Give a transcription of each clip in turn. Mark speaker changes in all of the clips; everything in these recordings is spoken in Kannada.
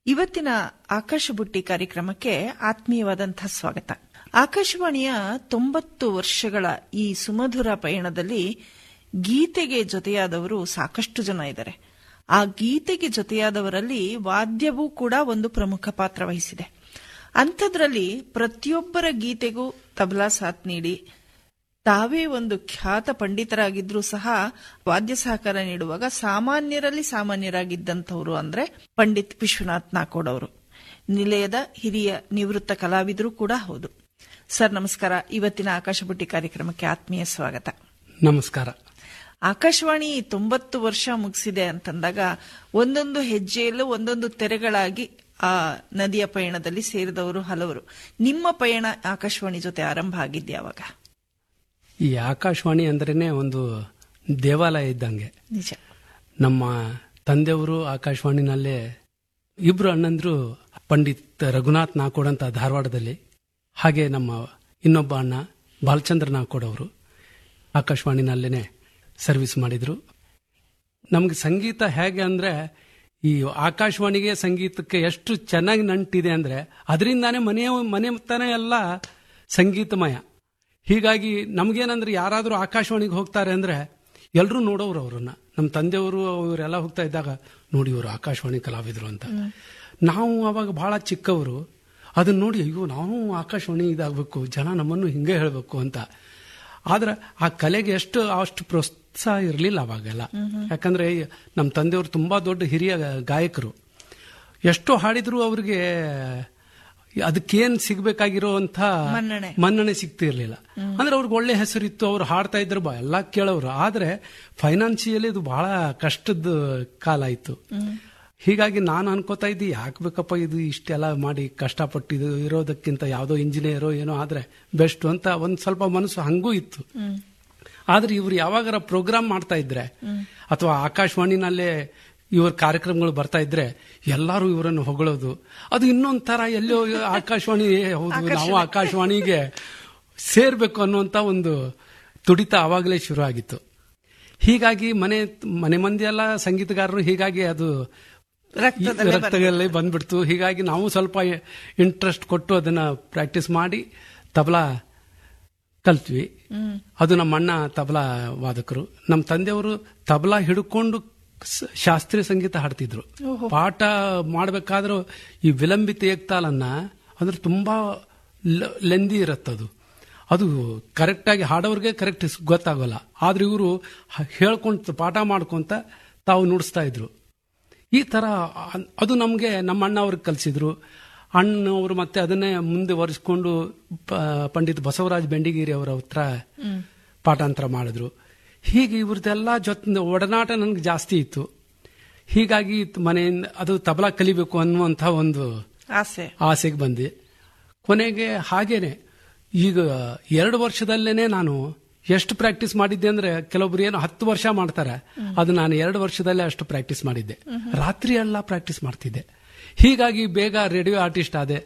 Speaker 1: ಇವತ್ತಿನ ಆಕಾಶ ಬುಟ್ಟಿ ಕಾರ್ಯಕ್ರಮಕ್ಕೆ ಆತ್ಮೀಯವಾದಂತಹ ಸ್ವಾಗತ ಆಕಾಶವಾಣಿಯ ತೊಂಬತ್ತು ವರ್ಷಗಳ ಈ ಸುಮಧುರ ಪಯಣದಲ್ಲಿ ಗೀತೆಗೆ ಜೊತೆಯಾದವರು ಸಾಕಷ್ಟು ಜನ ಇದ್ದಾರೆ ಆ ಗೀತೆಗೆ ಜೊತೆಯಾದವರಲ್ಲಿ ವಾದ್ಯವೂ ಕೂಡ ಒಂದು ಪ್ರಮುಖ ಪಾತ್ರ ವಹಿಸಿದೆ ಅಂಥದ್ರಲ್ಲಿ ಪ್ರತಿಯೊಬ್ಬರ ಗೀತೆಗೂ ತಬಲಾ ಸಾಥ್ ನೀಡಿ ತಾವೇ ಒಂದು ಖ್ಯಾತ ಪಂಡಿತರಾಗಿದ್ರೂ ಸಹ ವಾದ್ಯ ಸಹಕಾರ ನೀಡುವಾಗ ಸಾಮಾನ್ಯರಲ್ಲಿ ಸಾಮಾನ್ಯರಾಗಿದ್ದಂಥವ್ರು ಅಂದ್ರೆ ಪಂಡಿತ್ ವಿಶ್ವನಾಥ್ ನಾಕೋಡ್ ಅವರು ನಿಲಯದ ಹಿರಿಯ ನಿವೃತ್ತ ಕಲಾವಿದರು ಕೂಡ ಹೌದು ಸರ್ ನಮಸ್ಕಾರ ಇವತ್ತಿನ ಆಕಾಶಬುಟ್ಟಿ ಕಾರ್ಯಕ್ರಮಕ್ಕೆ ಆತ್ಮೀಯ ಸ್ವಾಗತ
Speaker 2: ನಮಸ್ಕಾರ
Speaker 1: ಆಕಾಶವಾಣಿ ತೊಂಬತ್ತು ವರ್ಷ ಮುಗಿಸಿದೆ ಅಂತಂದಾಗ ಒಂದೊಂದು ಹೆಜ್ಜೆಯಲ್ಲೂ ಒಂದೊಂದು ತೆರೆಗಳಾಗಿ ಆ ನದಿಯ ಪಯಣದಲ್ಲಿ ಸೇರಿದವರು ಹಲವರು ನಿಮ್ಮ ಪಯಣ ಆಕಾಶವಾಣಿ ಜೊತೆ ಆರಂಭ ಆಗಿದ್ಯಾವಾಗ
Speaker 2: ಈ ಆಕಾಶವಾಣಿ ಅಂದ್ರೇನೆ ಒಂದು ದೇವಾಲಯ ಇದ್ದಂಗೆ
Speaker 1: ನಿಜ
Speaker 2: ನಮ್ಮ ತಂದೆಯವರು ಆಕಾಶವಾಣಿನಲ್ಲೇ ಇಬ್ರು ಅಣ್ಣಂದ್ರು ಪಂಡಿತ್ ರಘುನಾಥ್ ನಾಕೋಡ್ ಅಂತ ಧಾರವಾಡದಲ್ಲಿ ಹಾಗೆ ನಮ್ಮ ಇನ್ನೊಬ್ಬ ಅಣ್ಣ ಬಾಲಚಂದ್ರ ನಾಕೋಡ್ ಅವರು ಆಕಾಶವಾಣಿನಲ್ಲೇನೆ ಸರ್ವಿಸ್ ಮಾಡಿದ್ರು ನಮ್ಗೆ ಸಂಗೀತ ಹೇಗೆ ಅಂದ್ರೆ ಈ ಆಕಾಶವಾಣಿಗೆ ಸಂಗೀತಕ್ಕೆ ಎಷ್ಟು ಚೆನ್ನಾಗಿ ನಂಟಿದೆ ಅಂದ್ರೆ ಅದರಿಂದಾನೇ ಮನೆಯ ಮನೆತನ ಎಲ್ಲ ಸಂಗೀತಮಯ ಹೀಗಾಗಿ ನಮ್ಗೇನಂದ್ರೆ ಯಾರಾದರೂ ಆಕಾಶವಾಣಿಗೆ ಹೋಗ್ತಾರೆ ಅಂದ್ರೆ ಎಲ್ಲರೂ ನೋಡೋರು ಅವ್ರನ್ನ ನಮ್ಮ ತಂದೆಯವರು ಅವರೆಲ್ಲ ಹೋಗ್ತಾ ಇದ್ದಾಗ ನೋಡಿ ಇವರು ಆಕಾಶವಾಣಿ ಕಲಾವಿದರು ಅಂತ ನಾವು ಅವಾಗ ಬಹಳ ಚಿಕ್ಕವರು ಅದನ್ನ ನೋಡಿ ಅಯ್ಯೋ ನಾವು ಆಕಾಶವಾಣಿ ಇದಾಗಬೇಕು ಜನ ನಮ್ಮನ್ನು ಹಿಂಗೆ ಹೇಳಬೇಕು ಅಂತ ಆದ್ರೆ ಆ ಕಲೆಗೆ ಎಷ್ಟು ಅಷ್ಟು ಪ್ರೋತ್ಸಾಹ ಇರಲಿಲ್ಲ ಅವಾಗೆಲ್ಲ ಯಾಕಂದ್ರೆ ನಮ್ಮ ತಂದೆಯವರು ತುಂಬಾ ದೊಡ್ಡ ಹಿರಿಯ ಗಾಯಕರು ಎಷ್ಟು ಹಾಡಿದ್ರು ಅವ್ರಿಗೆ ಅದಕ್ಕೇನ್ ಸಿಗ್ಬೇಕಾಗಿರೋಂಥ
Speaker 1: ಮನ್ನಣೆ.
Speaker 2: ಮನ್ನಣೆ ಸಿಗ್ತಿರ್ಲಿಲ್ಲ ಅಂದ್ರೆ ಅವ್ರಿಗೆ ಒಳ್ಳೆ ಹೆಸರಿತ್ತು ಅವ್ರು ಹಾಡ್ತಾ ಇದ್ರು ಬ- ಎಲ್ಲ ಕೇಳೋರು ಆದ್ರೆ ಫೈನಾನ್ಸಿಯಲಿ ಇದು ಬಹಳ ಕಷ್ಟದ ಕಾಲ ಇತ್ತು ಹೀಗಾಗಿ ನಾನು ಅನ್ಕೋತಾ ಇದ್ದೆ ಯಾಕೆ ಬೇಕಪ್ಪ ಇದು ಇಷ್ಟೆಲ್ಲ ಮಾಡಿ ಕಷ್ಟಪಟ್ಟು ಇದು ಇರೋದಕ್ಕಿಂತ ಯಾವುದೋ ಇಂಜಿನಿಯರೋ ಏನೋ ಆದ್ರೆ ಬೆಸ್ಟ್ ಅಂತ ಒಂದ್ ಸ್ವಲ್ಪ ಮನಸ್ಸು ಹಂಗೂ ಇತ್ತು ಆದ್ರೆ ಇವ್ರು ಯಾವಾಗಾರ ಪ್ರೋಗ್ರಾಮ್ ಮಾಡ್ತಾ ಇದ್ರೆ ಅಥವಾ ಆಕಾಶವಾಣಿನಲ್ಲೇ ಇವ್ರ ಕಾರ್ಯಕ್ರಮಗಳು ಬರ್ತಾ ಇದ್ರೆ ಎಲ್ಲರೂ ಇವರನ್ನು ಹೊಗಳೋದು ಅದು ಇನ್ನೊಂದ್ ತರ ಎಲ್ಲೋ ಆಕಾಶವಾಣಿ ಏ, ಹೌದು ನಾವು ಆಕಾಶವಾಣಿಗೆ ಸೇರ್ಬೇಕು ಅನ್ನುವಂತ ಒಂದು ತುಡಿತ ಆವಾಗಲೇ ಶುರು ಆಗಿತ್ತು ಹೀಗಾಗಿ ಮನೆ ಮನೆ ಮಂದಿ ಎಲ್ಲ ಸಂಗೀತಗಾರರು ಹೀಗಾಗಿ ಅದು
Speaker 1: ರಕ್ತದಲ್ಲೇ
Speaker 2: ರಕ್ತದಲ್ಲೇ ಬಂದ್ಬಿಡ್ತು ಹೀಗಾಗಿ ನಾವು ಸ್ವಲ್ಪ ಇಂಟ್ರೆಸ್ಟ್ ಕೊಟ್ಟು ಅದನ್ನ ಪ್ರಾಕ್ಟೀಸ್ ಮಾಡಿ ತಬಲಾ ಕಲ್ತ್ವಿ ಅದು ನಮ್ಮ ಅಣ್ಣ ತಬಲಾ ವಾದಕರು ನಮ್ಮ ತಂದೆಯವರು ತಬಲಾ ಹಿಡ್ಕೊಂಡು ಸ- ಶಾಸ್ತ್ರೀಯ ಸಂಗೀತ ಹಾಡ್ತಿದ್ರು ಪಾಠ ಮಾಡಬೇಕಾದ್ರೂ ಈ ವಿಲಂಬಿತ ಏಕ್ತಾಲನ್ನ ಅಂದ್ರೆ ತುಂಬಾ ಲೆಂದಿ ಇರತ್ತದು ಅದು ಕರೆಕ್ಟ್ ಆಗಿ ಹಾಡೋರ್ಗೆ ಕರೆಕ್ಟ್ ಗೊತ್ತಾಗೋಲ್ಲ ಆದ್ರೆ ಇವರು ಹೇಳ್ಕೊಂತ ಪಾಠ ಮಾಡ್ಕೊಂತ ತಾವು ನುಡಿಸ್ತಾ ಇದ್ರು ಈ ತರ ಅ- ಅದು ನಮಗೆ ನಮ್ಮ ಅಣ್ಣ ಅವ್ರಿಗೆ ಕಲಿಸಿದ್ರು ಅಣ್ಣವರು ಮತ್ತೆ ಅದನ್ನೇ ಮುಂದೆ ಒರೆಸ್ಕೊಂಡು ಪ- ಪಂಡಿತ್ ಬಸವರಾಜ್ ಬೆಂಡಿಗೇರಿ ಅವರ ಹತ್ರ ಪಾಠಾಂತರ ಮಾಡಿದ್ರು ಹೀಗೆ ಇವ್ರದ್ದೆಲ್ಲ ಜೊತೆ ಒಡನಾಟ ನನಗೆ ಜಾಸ್ತಿ ಇತ್ತು ಹೀಗಾಗಿ ಮನೆಯಿಂದ ಅದು ತಬಲಾ ಕಲಿಬೇಕು ಅನ್ನುವಂಥ ಒಂದು
Speaker 1: ಆಸೆ
Speaker 2: ಆಸೆಗೆ ಬಂದೆ ಕೊನೆಗೆ ಹಾಗೇನೆ ಈಗ ಎರಡು ವರ್ಷದಲ್ಲೇನೆ ನಾನು ಎಷ್ಟು ಪ್ರಾಕ್ಟೀಸ್ ಮಾಡಿದ್ದೆ ಅಂದ್ರೆ ಕೆಲವೊಬ್ರು ಏನು ಹತ್ತು ವರ್ಷ ಮಾಡ್ತಾರೆ ಅದು ನಾನು ಎರಡು ವರ್ಷದಲ್ಲೇ ಅಷ್ಟು ಪ್ರಾಕ್ಟೀಸ್ ಮಾಡಿದ್ದೆ ರಾತ್ರಿ ಎಲ್ಲ ಪ್ರಾಕ್ಟೀಸ್ ಮಾಡ್ತಿದ್ದೆ ಹೀಗಾಗಿ ಬೇಗ ರೇಡಿಯೋ ಆರ್ಟಿಸ್ಟ್ ಆದೆ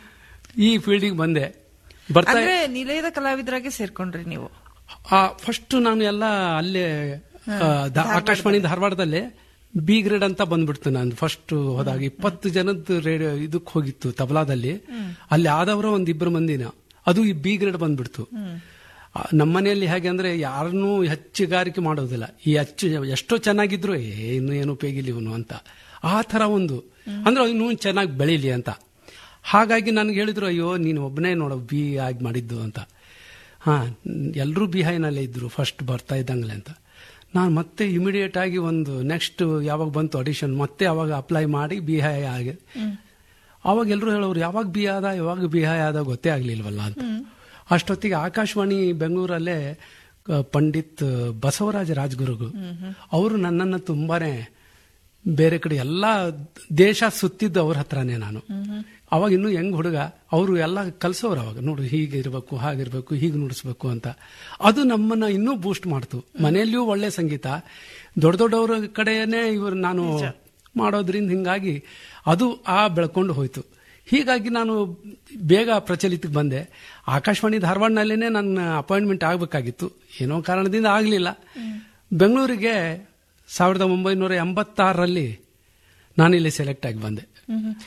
Speaker 2: ಈ ಫೀಲ್ಡಿಗೆ ಬಂದೆ ಬರ್ತಾ
Speaker 1: ಅಂದ್ರೆ ನಿಲಯದ ಕಲಾವಿದರಾಗೆ ಸೇರ್ಕೊಂಡ್ರಿ ನೀವು
Speaker 2: ಫಸ್ಟ್ ನಾನು ಎಲ್ಲ ಅಲ್ಲೇ ಆ, ದ- ಆಕಾಶವಾಣಿ ಧಾರವಾಡದಲ್ಲೇ ಬಿ ಗ್ರೇಡ್ ಅಂತ ಬಂದ್ಬಿಡ್ತು ನಾನು ಫಸ್ಟ್ ಹೋದಾಗ ಇಪ್ಪತ್ತು ಜನದ ರೇಡಿಯೋ ಇದಕ್ಕೆ ಹೋಗಿತ್ತು ತಬಲಾದಲ್ಲಿ ಅಲ್ಲಿ ಆದವರ ಒಂದ್ ಇಬ್ಬರು ಮಂದಿನ ಅದು ಈ ಬಿ ಗ್ರೇಡ್ ಬಂದ್ಬಿಡ್ತು ಆ, ನಮ್ಮನೆಯಲ್ಲಿ ಹೇಗೆ ಅಂದ್ರೆ ಯಾರನ್ನೂ ಹೆಚ್ಚುಗಾರಿಕೆ ಮಾಡೋದಿಲ್ಲ ಈ ಹೆಚ್ಚು ಎಷ್ಟೋ ಚೆನ್ನಾಗಿದ್ರು ಏ ಇನ್ನು ಏನು ಉಪಯೋಗಿಲ್ಲ ಇವನು ಅಂತ ಆ ತರ ಒಂದು ಅಂದ್ರೆ ಇನ್ನೂ ಚೆನ್ನಾಗಿ ಬೆಳೀಲಿ ಅಂತ ಹಾಗಾಗಿ ನನಗೆ ಹೇಳಿದ್ರು ಅಯ್ಯೋ ನೀನು ಒಬ್ಬನೇ ನೋಡೋ ಬಿ ಆಗಿ ಮಾಡಿದ್ದು ಅಂತ ಹಾ ಎಲ್ಲರೂ ಬಿಹೈನಲ್ಲೇ ಇದ್ರು ಫಸ್ಟ್ ಬರ್ತಾ ಇದ್ದಂಗ್ಲೆ ಅಂತ ನಾನು ಮತ್ತೆ ಇಮಿಡಿಯೇಟ್ ಆಗಿ ಒಂದು ನೆಕ್ಸ್ಟ್ ಯಾವಾಗ ಬಂತು ಆಡಿಷನ್ ಮತ್ತೆ ಅವಾಗ ಅಪ್ಲೈ ಮಾಡಿ ಬಿಹೈ ಆಗಿ ಅವಾಗ ಎಲ್ಲರೂ ಹೇಳೋರು ಯಾವಾಗ ಬಿ ಆದ ಯಾವಾಗ ಬಿಹೈ ಆದ ಗೊತ್ತೇ ಆಗ್ಲಿಲ್ವಲ್ಲ ಅಂತ ಅಷ್ಟೊತ್ತಿಗೆ ಆಕಾಶವಾಣಿ ಬೆಂಗಳೂರಲ್ಲೇ ಆ, ಪಂಡಿತ್ ಬಸವರಾಜ ರಾಜಗುರುಗಳು ಅವರು ನನ್ನನ್ನು ತುಂಬಾನೇ ಬೇರೆ ಕಡೆ ಎಲ್ಲ ದೇಶ ಸುತ್ತಿದ್ದು ಅವ್ರ ಹತ್ರನೇ ನಾನು ಅವಾಗ ಇನ್ನೂ ಹೆಂಗ್ ಹುಡುಗ ಅವರು ಎಲ್ಲ ಕಲ್ಸೋರು ಅವಾಗ ನೋಡು ಹೀಗೆ ಇರಬೇಕು ಹಾಗಿರ್ಬೇಕು ಹೀಗೆ ನುಡಿಸ್ಬೇಕು ಅಂತ ಅದು ನಮ್ಮನ್ನ ಇನ್ನೂ ಬೂಸ್ಟ್ ಮಾಡ್ತು ಮನೆಯಲ್ಲಿಯೂ ಒಳ್ಳೆ ಸಂಗೀತ ದೊಡ್ಡ ದೊಡ್ಡವರ ಕಡೆಯೇ ಇವರು ನಾನು ಮಾಡೋದ್ರಿಂದ ಹಿಂಗಾಗಿ ಅದು ಆ ಬೆಳ್ಕೊಂಡು ಹೋಯ್ತು ಹೀಗಾಗಿ ನಾನು ಬೇಗ ಪ್ರಚಲಿತಕ್ಕೆ ಬಂದೆ ಆಕಾಶವಾಣಿ ಧಾರವಾಡನಲ್ಲೇನೆ ನನ್ನ ಅಪಾಯಿಂಟ್ಮೆಂಟ್ ಆಗಬೇಕಾಗಿತ್ತು ಏನೋ ಕಾರಣದಿಂದ ಆಗಲಿಲ್ಲ ಬೆಂಗಳೂರಿಗೆ ಸಾವಿರದ ಒಂಬೈನೂರ ಎಂಬತ್ತಾರರಲ್ಲಿ ನಾನಿಲ್ಲಿ ಸೆಲೆಕ್ಟ್ ಆಗಿ ಬಂದೆ